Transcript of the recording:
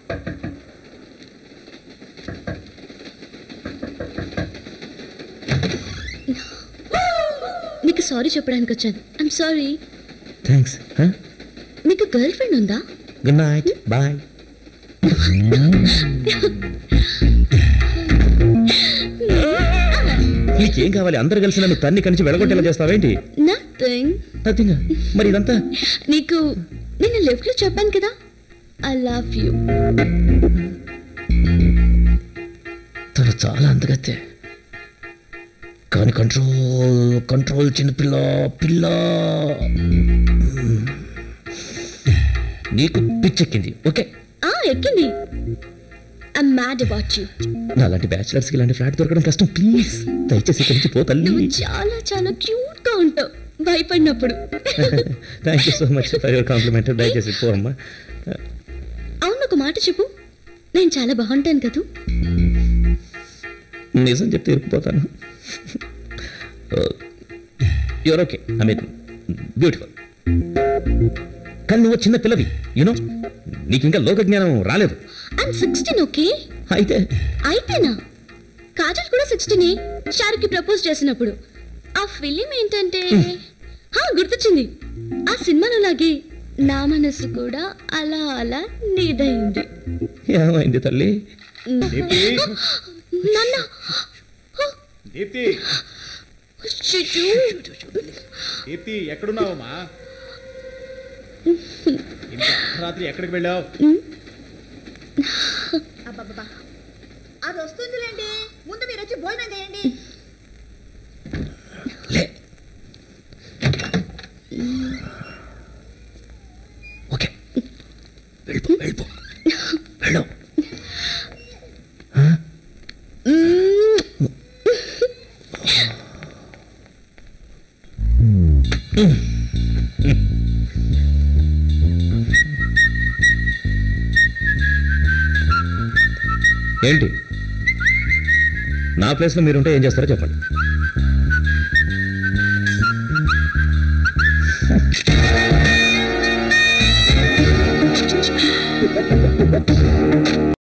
నీకు సారీ చెప్పడానికి వచ్చాను ఐమ్ సారీ థ్యాంక్స్ నీకు గర్ల్ ఫ్రెండ్ ఉందా గుడ్ నైట్ బాయ్ నీకేం కావాలి అందరు కలిసి నన్ను తన్ని కలిసి వెళ్ళగొట్టేలా చేస్తావేంటి నథింగ్ నథింగ్ మరి ఇదంతా నీకు నేను లెఫ్ట్ లో చెప్పాను కదా ఐ లవ్ యూ తను చాలా అందగత్తే కానీ కంట్రోల్ కంట్రోల్ చిన్న పిల్ల పిల్ల నీకు పిచ్చెక్కింది ఓకే ఆ ఎక్కింది ఐ మ్యాడ్ అబౌట్ యూ నాలాంటి బ్యాచిలర్స్కి ఇలాంటి ఫ్లాట్ దొరకడం కష్టం ప్లీజ్ దయచేసి ఇక్కడి నుంచి పో తల్లి నువ్వు చాలా చాలా క్యూట్ గా ఉంటావు భయపడినప్పుడు thank you so much for your compliment దయచేసి పో అమ్మా అవును ఒక మాట చెప్పు నేను చాలా బాగుంటాను కదూ నిజం చెప్తే ఇరుక్కుపోతాను you're okay I mean beautiful కానీ నువ్వు చిన్న పిల్లవి యూనో నీకు ఇంకా లోక జ్ఞానం రాలేదు ఐమ్ సిక్స్టీన్ ఓకే అయితే అయితేనా కాజల్ కూడా సిక్స్టీనే షారుకి ప్రపోజ్ చేసినప్పుడు ఆ ఫిలిం ఏంటంటే హా గుర్తొచ్చింది ఆ సినిమాలో లాగే నా మనసు కూడా అలా అలా నీదైంది ఏమైంది తల్లి దీప్తి నాన్న దీప్తి చుట్టూ దీప్తి ఎక్కడున్నావమ్మా ఇంత రాత్రి ఎక్కడికి వెళ్ళావు అబ్బబ్బబ్బా అది వస్తుందిలేండి ముందు మీరు వచ్చి భోజనం చేయండి లే ఓకే వెళ్ళిపో వెళ్ళిపో వెళ్ళు ఏంటి నా ప్లేస్లో మీరుంటే ఏం చేస్తారో చెప్పండి